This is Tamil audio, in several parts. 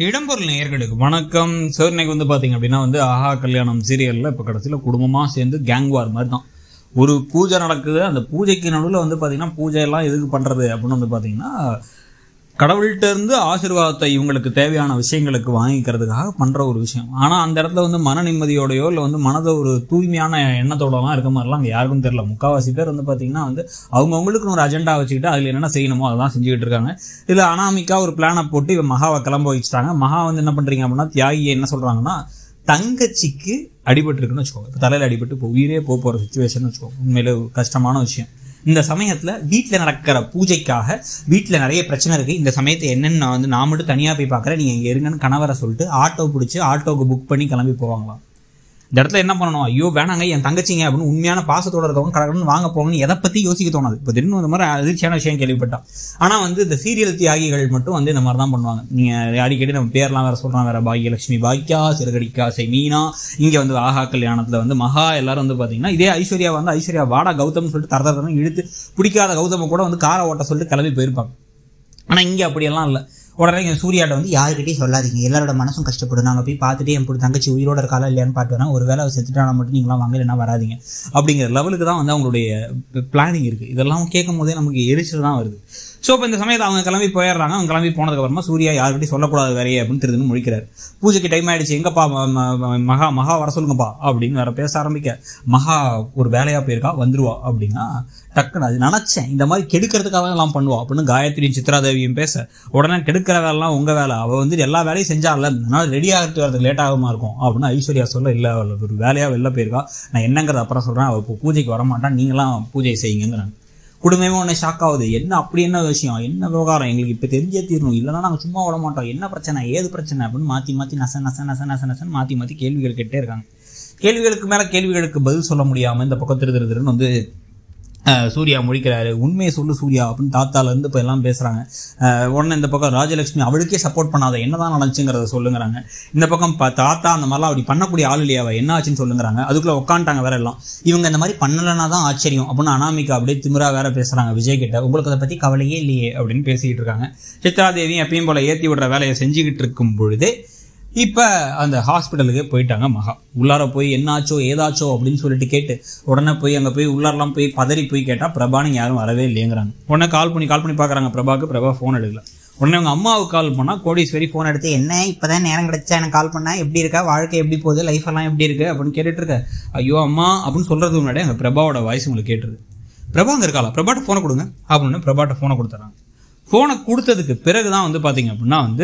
இடம்பொருள் நேயர்களுக்கு வணக்கம் சார் இன்னைக்கு வந்து பார்த்தீங்க அப்படின்னா வந்து ஆஹா கல்யாணம் சீரியலில் இப்போ கடைசியில் குடும்பமாக சேர்ந்து கேங் வார் மாதிரி தான் ஒரு பூஜை நடக்குது அந்த பூஜைக்கு நடுவில் வந்து பார்த்தீங்கன்னா பூஜை எல்லாம் எதுக்கு பண்ணுறது அப்படின்னு வந்து பார்த்தீங்கன்னா கடவுள்கிட்ட இருந்து ஆசீர்வாதத்தை இவங்களுக்கு தேவையான விஷயங்களுக்கு வாங்கிக்கிறதுக்காக பண்ணுற ஒரு விஷயம் ஆனால் அந்த இடத்துல வந்து மன நிம்மதியோடையோ இல்லை வந்து மனதை ஒரு தூய்மையான எண்ணத்தோடலாம் இருக்க மாதிரிலாம் அங்கே யாருக்கும் தெரியல முக்கால்வாசி பேர் வந்து பார்த்தீங்கன்னா வந்து அவங்கவுங்களுக்குன்னு ஒரு அஜெண்டா வச்சுக்கிட்டு அதில் என்னென்ன செய்யணுமோ அதெல்லாம் செஞ்சுக்கிட்டு இருக்காங்க இதில் அனாமிக்கா ஒரு பிளானை போட்டு இவன் மகாவை கிளம்ப வச்சுட்டாங்க மகா வந்து என்ன பண்ணுறீங்க அப்படின்னா தியாகியை என்ன சொல்கிறாங்கன்னா தங்கச்சிக்கு அடிபட்டுருக்குன்னு வச்சுக்கோங்க இப்போ தலையில் அடிபட்டு இப்போ உயிரே போக போகிற சுச்சுவேஷன் வச்சுக்கோங்க உண்மையிலே ஒரு கஷ்டமான விஷயம் இந்த சமயத்தில் வீட்டில் நடக்கிற பூஜைக்காக வீட்டில் நிறைய பிரச்சனை இருக்குது இந்த சமயத்தை என்னென்னு நான் வந்து நான் மட்டும் தனியாக போய் பார்க்குறேன் நீங்கள் இங்கே இருங்கன்னு கணவரை சொல்லிட்டு ஆட்டோ பிடிச்சி ஆட்டோவுக்கு புக் பண்ணி கிளம்பி போவாங்களாம் இந்த இடத்துல என்ன பண்ணணும் ஐயோ வேணாங்க என் தங்கச்சிங்க அப்படின்னு உண்மையான பாசத்தோட இருக்கவங்க கடற்கடன் வாங்க போங்கன்னு எதை பற்றி யோசிக்க தோணாது இப்போ திடீர்னு இந்த மாதிரி அதிர்ச்சியான விஷயம் கேள்விப்பட்டான் ஆனால் வந்து இந்த சீரியல் தியாகிகள் மட்டும் வந்து இந்த மாதிரி தான் பண்ணுவாங்க நீங்கள் அடிக்கடி நம்ம பேர்லாம் வேற சொல்கிறான் வேற பாக்யலட்சுமி பாக்கியா சிறுகடிக்கா சை மீனா இங்கே வந்து ஆஹா கல்யாணத்தில் வந்து மகா எல்லாரும் வந்து பார்த்தீங்கன்னா இதே ஐஸ்வர்யா வந்து ஐஸ்வர்யா வாடா கௌதம்னு சொல்லிட்டு தர தரன்னு இழுத்து பிடிக்காத கௌதம கூட வந்து காரை ஓட்ட சொல்லிட்டு கிளம்பி போயிருப்பாங்க ஆனால் இங்கே அப்படியெல்லாம் இல்லை உடனே இங்க சூர்யாட்ட வந்து யாருக்கிட்டையும் சொல்லாதீங்க எல்லாரோட மனசும் கஷ்டப்படும் நாங்கள் போய் பார்த்துட்டு என் பொண்ணு தங்கச்சி உயிரோட இருக்காளா இல்லையான்னு பார்த்து வரேன் ஒரு வேளை அவ செத்துட்டானா மட்டும் நீங்களாம் வாங்க இல்லைன்னா வராதீங்க அப்படிங்கிற லெவலுக்கு தான் வந்து அவங்களுடைய பிளானிங் இருக்குது இதெல்லாம் கேட்கும் போதே நமக்கு எரிச்சல் தான் வருது ஸோ இப்போ இந்த சமயத்தில் அவங்க கிளம்பி போயிடுறாங்க அவங்க கிளம்பி போனதுக்கப்புறமா சூர்யா யாருக்கிட்டையும் சொல்லக்கூடாது வேறையே அப்படின்னு திருதுன்னு முழிக்கிறார் பூஜைக்கு டைம் ஆயிடுச்சு எங்கப்பா ம- ம- ம- மகா மகா வர சொல்லுங்கப்பா அப்படின்னு வேற பேச ஆரம்பிக்க மகா ஒரு வேலையாக போயிருக்கா வந்துருவா அப்படின்னா டக்குன்னு அது நினச்சேன் இந்த மாதிரி கெடுக்கிறதுக்காக எல்லாம் பண்ணுவா அப்படின்னு காயத்ரியும் சித்ராதேவியும் பேச உடனே கெடுக்கிற வேலைலாம் உங்கள் வேலை அவள் வந்து எல்லா வேலையும் செஞ்சால அதனால ரெடி ஆகிட்டு வரதுக்கு லேட் ஆகுமா இருக்கும் அப்படின்னு ஐஸ்வர்யா சொல்ல இல்லை அவள் ஒரு வேலையாக வெளில போயிருக்கா நான் என்னங்கிறத அப்புறம் சொல்கிறேன் அவள் இப்போ பூஜைக்கு வரமாட்டான் நீங்களாம் பூஜை செய்யுங்கிறாங்க குடும்பமே உன்னை ஷாக் ஆகுது என்ன அப்படி என்ன விஷயம் என்ன விவகாரம் எங்களுக்கு இப்போ தெரிஞ்சே தீரணும் இல்லைன்னா நாங்கள் சும்மா விட மாட்டோம் என்ன பிரச்சனை ஏது பிரச்சனை அப்படின்னு மாற்றி மாற்றி நச நச நச நச நசன்னு மாற்றி மாற்றி கேள்விகள் கேட்டே இருக்காங்க கேள்விகளுக்கு மேலே கேள்விகளுக்கு பதில் சொல்ல முடியாமல் இந்த பக்கம் திரு திரு திருன்னு வந்து அஹ், சூர்யா முழிக்கிறாரு உண்மையை சொல்லு சூர்யா அப்படின்னு தாத்தால இருந்து இப்போ எல்லாம் பேசுகிறாங்க உடனே இந்த பக்கம் ராஜலட்சுமி அவளுக்கே சப்போர்ட் பண்ணாத என்னதான் நடந்துச்சுங்கிறத சொல்லுங்கிறாங்க இந்த பக்கம் பா- தாத்தா அந்த மாதிரிலாம் அப்படி பண்ணக்கூடிய ஆள் இல்லையா அவ என்ன ஆச்சுன்னு சொல்லுங்கிறாங்க அதுக்குள்ளே உட்காந்துட்டாங்க வேற எல்லாம் இவங்க இந்த மாதிரி பண்ணலைன்னா தான் ஆச்சரியம் அப்படின்னு அனாமிகா அப்படியே திமிரா வேற பேசுறாங்க விஜய் கிட்ட உங்களுக்கு அதை பத்தி கவலையே இல்லையே அப்படின்னு பேசிக்கிட்டு இருக்காங்க சித்ராதேவி எப்பயும் போல ஏத்தி விடுற வேலையை செஞ்சுக்கிட்டு இருக்கும் பொழுதே இப்போ அந்த ஹாஸ்பிட்டலுக்கு போயிட்டாங்க மகா உள்ளார போய் என்னாச்சோ ஏதாச்சோ அப்படின்னு சொல்லிட்டு கேட்டு உடனே போய் அங்கே போய் உள்ளாரெல்லாம் போய் பதறி போய் கேட்டால் பிரபான்னு யாரும் வரவே இல்லைங்கிறாங்க உடனே கால் பண்ணி கால் பண்ணி பார்க்குறாங்க பிரபாக்கு பிரபா ஃபோன் எடுக்கல உடனே அவங்க அம்மாவுக்கு கால் பண்ணால் கோடீஸ்வரி ஃபோன் எடுத்து அடுத்து என்ன இப்பதான் நேரம் கிடைச்சா எனக்கு கால் பண்ணா எப்படி இருக்கா வாழ்க்கை எப்படி போகுது லைஃப் எல்லாம் எப்படி இருக்கு அப்படின்னு கேட்டுட்டு இருக்க ஐயோ அம்மா அப்படின்னு சொல்றதுக்கு முன்னாடி அங்கே பிரபாவோட வாய்ஸ் உங்களுக்கு கேட்டுருது பிரபா அங்கே இருக்காளா பிரபாட்ட ஃபோனை கொடுங்க அப்படின்னு பிரபாட்ட ஃபோனை கொடுத்துறாங்க ஃபோனை கொடுத்ததுக்கு பிறகு தான் வந்து பார்த்தீங்க அப்படின்னா வந்து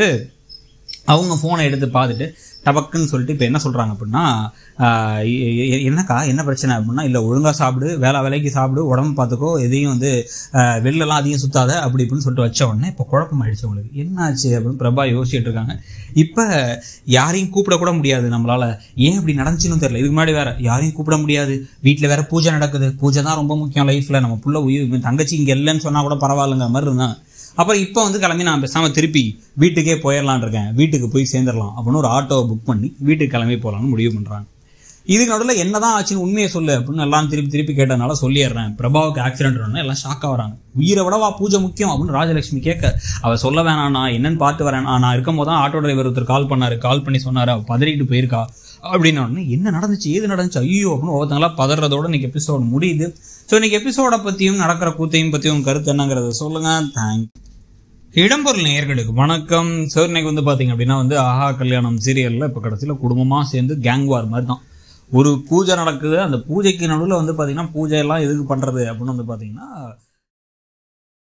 அவங்க ஃபோனை எடுத்து பார்த்துட்டு டபக்குன்னு சொல்லிட்டு இப்போ என்ன சொல்கிறாங்க அப்படின்னா ஆஹ் எ- எ- என்னக்கா என்ன பிரச்சனை அப்படின்னா இல்லை ஒழுங்காக சாப்பிடு வேலை வேலைக்கு சாப்பிடு உடம்பு பார்த்துக்கோ எதையும் வந்து ஆஹ் வெளிலலாம் அதிகம் சுத்தாத அப்படி இப்படின்னு சொல்லிட்டு வச்ச உடனே இப்போ குழப்பம் ஆயிடுச்சு உங்களுக்கு என்னாச்சு அப்படின்னு பிரபா யோசிச்சுட்டு இருக்காங்க இப்போ யாரையும் கூப்பிடக்கூட முடியாது நம்மளால ஏன் இப்படி நடந்துச்சுன்னு தெரியல இதுக்கு முன்னாடி வேற யாரையும் கூப்பிட முடியாது வீட்டில் வேற பூஜை நடக்குது பூஜை தான் ரொம்ப முக்கியம் லைஃப்பில் நம்ம புள்ள உயிர் தங்கச்சி இங்கே இல்லைன்னு சொன்னால் கூட பரவாயில்லைங்கிற மாதிரி இருந்தாங்க அப்புறம் இப்போ வந்து கிளம்பி நான் பேசாமல் திருப்பி வீட்டுக்கே போயிடலான் இருக்கேன் வீட்டுக்கு போய் சேர்ந்துடலாம் அப்படின்னு ஒரு ஆட்டோவை புக் பண்ணி வீட்டுக்கு கிளம்பி போகலான்னு முடிவு பண்ணுறாங்க இதுக்கு நடுவில் என்னதான் ஆச்சுன்னு உண்மையை சொல்லு அப்படின்னு எல்லாம் திருப்பி திருப்பி கேட்டதுனால சொல்லிடுறேன் பிரபாவுக்கு ஆக்சிடென்ட் எல்லாம் ஷாக்காக வராங்க உயிரை விடவா பூஜை முக்கியம் அப்படின்னு ராஜலட்சுமி கேட்க அவ சொல்ல வேணாம் நான் என்னன்னு பார்த்து வரேன் நான் இருக்கும் போது தான் ஆட்டோ டிரைவர் ஒருத்தர் கால் பண்ணாரு கால் பண்ணி சொன்னாரு அவ பதறிட்டு போயிருக்கா அப்படின்னு உடனே என்ன நடந்துச்சு ஏது நடந்துச்சு ஐயோ அப்படின்னு ஒவ்வொருத்தங்களா பதறதோட இன்னைக்கு எபிசோட் முடியுது ஸோ இன்னைக்கு எபிசோட பற்றியும் நடக்கிற கூத்தையும் பற்றியும் கருத்து என்னங்கிறத சொல்லுங்க தேங்க் இடம்பொருள் நேயர்களுக்கு வணக்கம் சார் இன்னைக்கு வந்து பார்த்தீங்க அப்படின்னா வந்து ஆஹா கல்யாணம் சீரியலில் இப்போ கடைசியில் குடும்பமாக சேர்ந்து கேங் வார் மாதிரி தான் ஒரு பூஜை நடக்குது அந்த பூஜைக்கு நடுவில் வந்து பார்த்தீங்கன்னா பூஜை எல்லாம் எதுக்கு பண்ணுறது அப்படின்னு வந்து பார்த்தீங்கன்னா